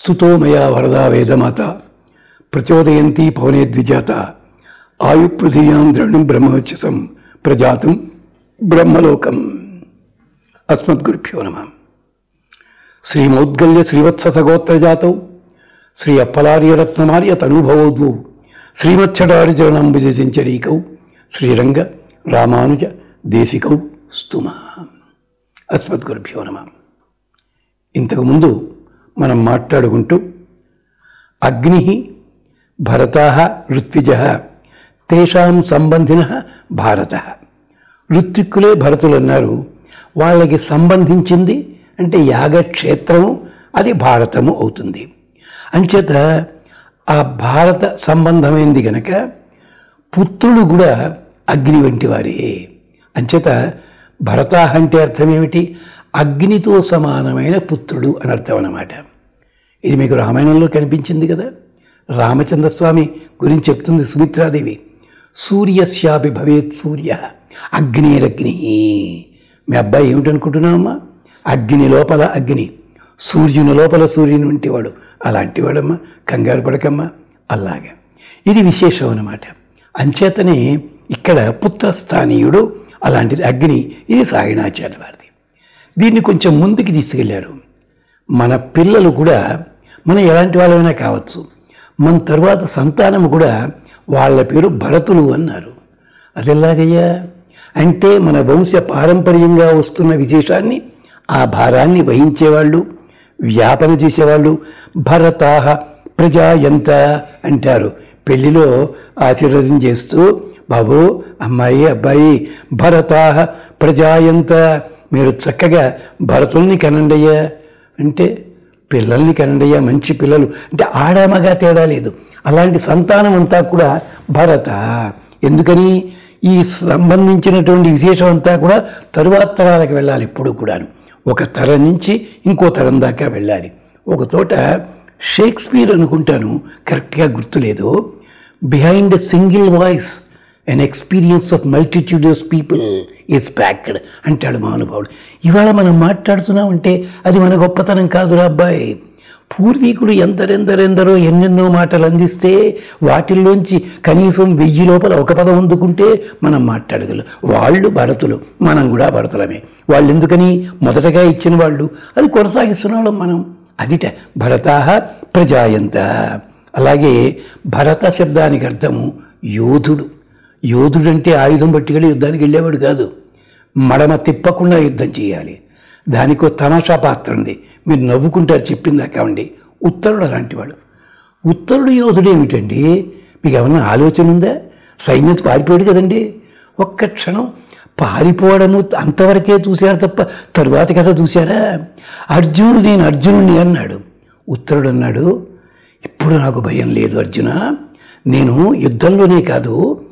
స్థుతో మయా వరదా వేదమాత ప్రచోదయంతి పవనే ద్విజాత ఆయుపృథివ్యాం ద్రణం బ్రహ్మవచ్చసం ప్రజాతం బ్రహ్మలోకం అస్మద్గురుభ్యో నమ శ్రీమౌద్గల్య శ్రీవత్ససగోత్రజాతౌ శ్రీ అప్పలార్యరత్నమార్య తనూభవోద్వౌ శ్రీమచ్చడారిచరణంబుజంచరీకౌ శ్రీరంగ రామానుజ దేశికౌ స్తుమ అస్మద్గురుభ్యో నమ ఇంతకుముందు మనం మాట్లాడుకుంటూ అగ్ని భరతా ఋత్విజ తేషాం సంబంధిన భారత ఋత్విక్కులే భరతులు అన్నారు వాళ్ళకి సంబంధించింది అంటే యాగక్షేత్రము అది భారతము అవుతుంది అంచేత ఆ భారత సంబంధమైంది గనక పుత్రుడు కూడా అగ్ని వంటి వారే అంచేత భరత అంటే అర్థం ఏమిటి అగ్నితో సమానమైన పుత్రుడు అని అర్థం అన్నమాట ఇది మీకు రామాయణంలో కనిపించింది కదా రామచంద్రస్వామి గురించి చెప్తుంది సుమిత్రాదేవి సూర్యస్యాపి భవేత్ సూర్య అగ్నిరగ్ని మీ అబ్బాయి ఏమిటనుకుంటున్నావమ్మా అగ్ని లోపల అగ్ని సూర్యుని లోపల సూర్యుని వంటి వాడు అలాంటి వాడమ్మా కంగారు పడకమ్మా అలాగా ఇది విశేషం అన్నమాట అంచేతనే ఇక్కడ పుత్రస్థానీయుడు అలాంటిది అగ్ని ఇది సాయణాచార్య వారిది దీన్ని కొంచెం ముందుకు తీసుకెళ్లారు మన పిల్లలు కూడా మనం ఎలాంటి వాళ్ళమైనా కావచ్చు మన తర్వాత సంతానం కూడా వాళ్ళ పేరు భరతులు అన్నారు అది ఎలాగయ్యా అంటే మన వంశ పారంపర్యంగా వస్తున్న విశేషాన్ని ఆ భారాన్ని వహించేవాళ్ళు వ్యాపన చేసేవాళ్ళు భరతాహ ప్రజా ఎంత అంటారు పెళ్లిలో ఆశీర్వదం చేస్తూ బాబు అమ్మాయి అబ్బాయి భరతాహ ప్రజాయంత మీరు చక్కగా భరతుల్ని కనండయ్యా అంటే పిల్లల్ని కనండయ్యా మంచి పిల్లలు అంటే ఆడామగా తేడా లేదు అలాంటి సంతానం అంతా కూడా భరత ఎందుకని ఈ సంబంధించినటువంటి విశేషం అంతా కూడా తరువాత తరాలకు వెళ్ళాలి ఇప్పుడు కూడాను ఒక తరం నుంచి ఇంకో తరం దాకా వెళ్ళాలి ఒక చోట షేక్స్పియర్ అనుకుంటాను కరెక్ట్గా గుర్తులేదు behind a single voice an experience of multitudinous people is packed అంటాడు మహానుభావుడు ఇవాళ మనం మాట్లాడుతున్నామంటే అది మన గొప్పతనం కాదురా అబ్బాయి పూర్వీకులు ఎందరెందరెందరో ఎన్నెన్నో మాటలు అందిస్తే వాటిల్లోంచి కనీసం వెయ్యి లోపల ఒక పదం అందుకుంటే మనం మాట్లాడగలం వాళ్ళు భరతులు మనం కూడా భరతులమే వాళ్ళు ఎందుకని మొదటగా ఇచ్చిన వాళ్ళు అది కొనసాగిస్తున్న వాళ్ళం మనం అదిట భరతాహ ప్రజాయంత అలాగే భరత శబ్దానికి అర్థము యోధుడు యోధుడు అంటే ఆయుధం పట్టుకెళ్ళి యుద్ధానికి వెళ్ళేవాడు కాదు మడమ తిప్పకుండా యుద్ధం చేయాలి దానికో తమాషా పాత్ర ఉంది మీరు నవ్వుకుంటారు చెప్పిందా కావండి ఉత్తరుడు అలాంటివాడు ఉత్తరుడు యోధుడు ఏమిటండి మీకు ఏమన్నా ఆలోచన ఉందా సైన్యం పారిపోయాడు కదండి ఒక్క క్షణం పారిపోవడము అంతవరకే చూశారు తప్ప తరువాత కథ చూశారా అర్జునుడు నేను అర్జునుడిని అన్నాడు ఉత్తరుడు అన్నాడు ఇప్పుడు నాకు భయం లేదు అర్జున నేను యుద్ధంలోనే కాదు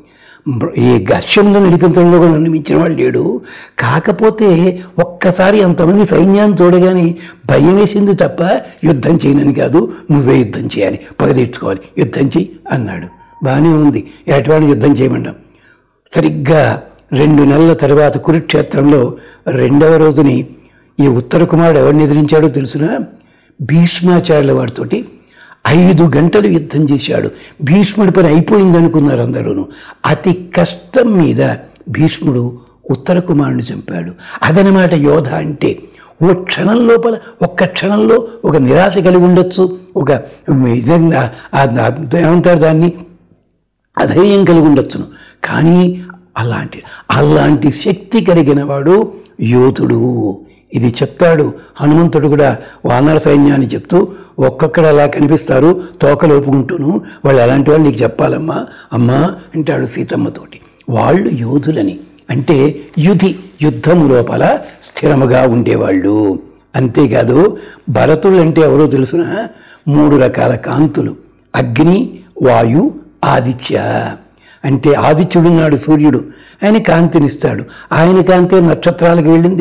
ఈ గస్యంలో నడిపించడంలో కూడా నన్ను మించిన వాడు లేడు కాకపోతే ఒక్కసారి అంతమంది సైన్యాన్ని చూడగానే భయం వేసింది తప్ప యుద్ధం చేయనని కాదు నువ్వే యుద్ధం చేయాలి పగ తీర్చుకోవాలి యుద్ధం చెయ్యి అన్నాడు బాగానే ఉంది ఎటువంటి యుద్ధం చేయమంటాం సరిగ్గా రెండు నెలల తర్వాత కురుక్షేత్రంలో రెండవ రోజుని ఈ ఉత్తర కుమారుడు ఎవరిని ఎదిరించాడో తెలుసునా భీష్మాచార్యుల వాడితోటి ఐదు గంటలు యుద్ధం చేశాడు భీష్ముడి పని అయిపోయింది అనుకున్నారు అందరూను అతి కష్టం మీద భీష్ముడు ఉత్తర కుమారుని చంపాడు అదనమాట యోధ అంటే ఓ క్షణం లోపల ఒక్క క్షణంలో ఒక నిరాశ కలిగి ఉండొచ్చు ఒక విధంగా ఏమంటారు దాన్ని అధైర్యం కలిగి ఉండొచ్చును కానీ అలాంటి అలాంటి శక్తి కలిగిన వాడు యోధుడు ఇది చెప్తాడు హనుమంతుడు కూడా వానర సైన్యాన్ని చెప్తూ ఒక్కొక్కడు అలా కనిపిస్తారు తోకలు ఒప్పుకుంటూను వాళ్ళు అలాంటి వాళ్ళు నీకు చెప్పాలమ్మా అమ్మా అంటాడు సీతమ్మతోటి వాళ్ళు యోధులని అంటే యుధి యుద్ధము లోపల స్థిరముగా ఉండేవాళ్ళు అంతేకాదు భరతులు అంటే ఎవరో తెలుసిన మూడు రకాల కాంతులు అగ్ని వాయు ఆదిత్య అంటే ఆదిత్యుడున్నాడు సూర్యుడు ఆయన కాంతినిస్తాడు ఆయన కాంతి నక్షత్రాలకు వెళ్ళింది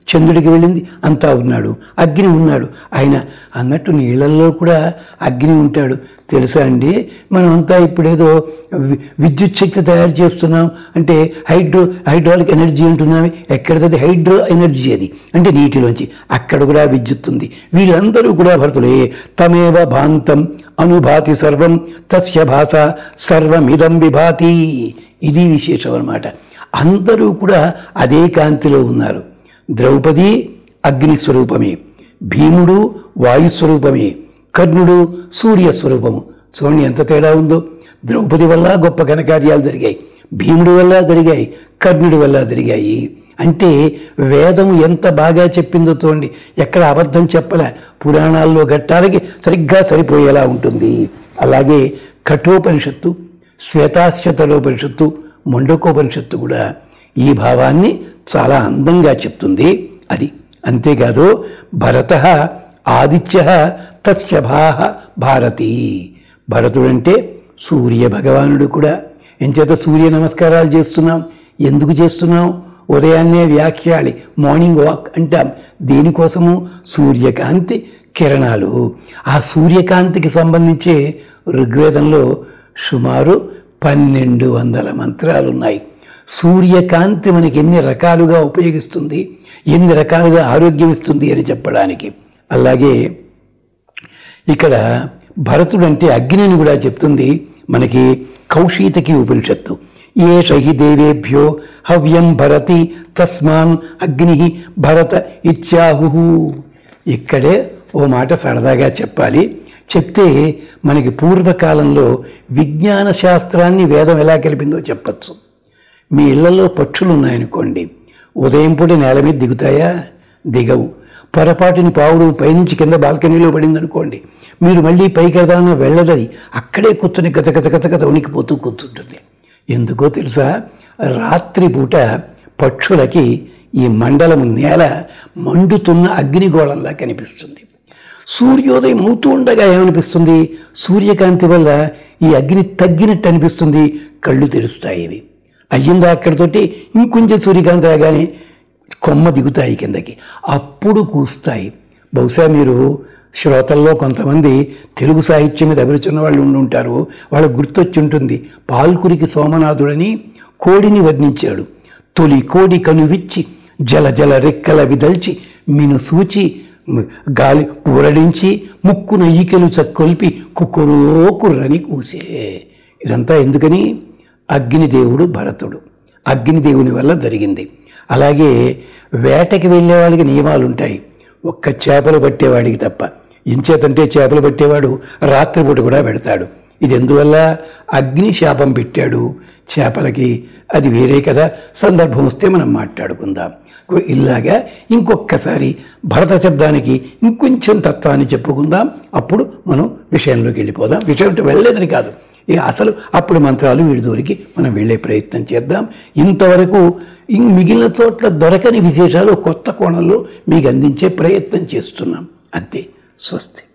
చంద్రుడికి వెళ్ళింది అంతా ఉన్నాడు అగ్ని ఉన్నాడు ఆయన అన్నట్టు నీళ్ళల్లో కూడా అగ్ని ఉంటాడు తెలుసా అండి మనమంతా ఇప్పుడేదో వి- విద్యుత్ శక్తి తయారు చేస్తున్నాం అంటే హైడ్రో హైడ్రాలిక్ ఎనర్జీ అంటున్నాం ఎక్కడిది హైడ్రో ఎనర్జీ అది అంటే నీటిలోంచి అక్కడ కూడా విద్యుత్ ఉంది వీళ్ళందరూ కూడా భరతులే తమేవ భాంతం అనుభాతి సర్వం తస్య భాష సర్వమిదం విభాతి ఇది విశేషం అన్నమాట అందరూ కూడా అదే కాంతిలో ఉన్నారు ద్రౌపది అగ్ని స్వరూపమే భీముడు వాయు స్వరూపమే కర్ణుడు సూర్య స్వరూపము చూడండి ఎంత తేడా ఉందో ద్రౌపది వల్ల గొప్ప ఘనకార్యాలు జరిగాయి భీముడి వల్ల జరిగాయి కర్ణుడి వల్ల జరిగాయి అంటే వేదము ఎంత బాగా చెప్పిందో చూడండి ఎక్కడ అబద్ధం చెప్పలే పురాణాల్లో ఘట్టాలకి సరిగ్గా సరిపోయేలా ఉంటుంది అలాగే కఠోపనిషత్తు శ్వేతాశ్వతలోపనిషత్తు మొండకోపనిషత్తు కూడా ఈ భావాన్ని చాలా అందంగా చెప్తుంది అది అంతేకాదు భరత ఆదిత్య తస్య భారతి భరతుడంటే సూర్య భగవానుడు కూడా ఎంచేత సూర్య నమస్కారాలు చేస్తున్నాం ఎందుకు చేస్తున్నాం ఉదయాన్నే వ్యాఖ్యాలి మార్నింగ్ వాక్ అంటాం దేనికోసము సూర్యకాంతి కిరణాలు ఆ సూర్యకాంతికి సంబంధించి ఋగ్వేదంలో సుమారు పన్నెండు వందల మంత్రాలు ఉన్నాయి సూర్యకాంతి మనకి ఎన్ని రకాలుగా ఉపయోగిస్తుంది ఎన్ని రకాలుగా ఆరోగ్యం ఇస్తుంది అని చెప్పడానికి అలాగే ఇక్కడ భరతుడు అంటే అగ్నిని కూడా చెప్తుంది మనకి కౌశీతకి ఉపనిషత్తు ఏ షహి దేవేభ్యో హవ్యం భరతి తస్మాన్ అగ్ని భరత ఇత్యాహు ఇక్కడే ఓ మాట సరదాగా చెప్పాలి చెప్తే మనకి పూర్వకాలంలో విజ్ఞాన శాస్త్రాన్ని వేదం ఎలా కలిపిందో చెప్పచ్చు మీ ఇళ్లలో పక్షులు ఉన్నాయనుకోండి ఉదయం పూట నేల మీద దిగుతాయా దిగవు పొరపాటుని పావుడు పైనుంచి కింద బాల్కనీలో పడింది అనుకోండి మీరు మళ్ళీ పైకి వెళ్దామని వెళ్ళదది అక్కడే కూర్చొని గత గత గత గత ఉనికిపోతూ కూర్చుంటుంది ఎందుకో తెలుసా రాత్రిపూట పక్షులకి ఈ మండలము నేల మండుతున్న అగ్నిగోళంలా కనిపిస్తుంది సూర్యోదయం అవుతూ ఉండగా ఏమనిపిస్తుంది సూర్యకాంతి వల్ల ఈ అగ్ని తగ్గినట్టు అనిపిస్తుంది కళ్ళు తెరుస్తాయి ఇవి అయ్యిందా అక్కడితోటి ఇంకొంచెం సూర్యకాంతి రాగానే కొమ్మ దిగుతాయి కిందకి అప్పుడు కూస్తాయి బహుశా మీరు శ్రోతల్లో కొంతమంది తెలుగు సాహిత్యం మీద అభిరుచి ఉన్న వాళ్ళు ఉండి ఉంటారు వాళ్ళకు గుర్తొచ్చి ఉంటుంది పాల్కురికి సోమనాథుడని కోడిని వర్ణించాడు తొలి కోడి కనువిచ్చి జల జల రెక్కల విదల్చి మిను సూచి మ్, గాలి ఊరడించి ముక్కున ఈకెలు చక్కొల్పి కుక్కురో కుర్రని కూసే ఇదంతా ఎందుకని అగ్నిదేవుడు భరతుడు అగ్నిదేవుని వల్ల జరిగింది అలాగే వేటకి వెళ్ళే వాళ్ళకి నియమాలు ఉంటాయి ఒక్క చేపలు పట్టేవాడికి తప్ప ఇంచేతంటే చేపలు పట్టేవాడు రాత్రిపూట కూడా పెడతాడు ఇది ఎందువల్ల అగ్ని శాపం పెట్టాడు చేపలకి అది వేరే కదా సందర్భం వస్తే మనం మాట్లాడుకుందాం ఇలాగా ఇంకొక్కసారి భరత శబ్దానికి ఇంకొంచెం తత్వాన్ని చెప్పుకుందాం అప్పుడు మనం విషయంలోకి వెళ్ళిపోదాం విషయం అంటే వెళ్ళలేదని కాదు ఇక అసలు అప్పుడు మంత్రాలు వీడి జోలికి మనం వెళ్ళే ప్రయత్నం చేద్దాం ఇంతవరకు ఇం మిగిలిన చోట్ల దొరకని విశేషాలు కొత్త కోణంలో మీకు అందించే ప్రయత్నం చేస్తున్నాం అంతే స్వస్తి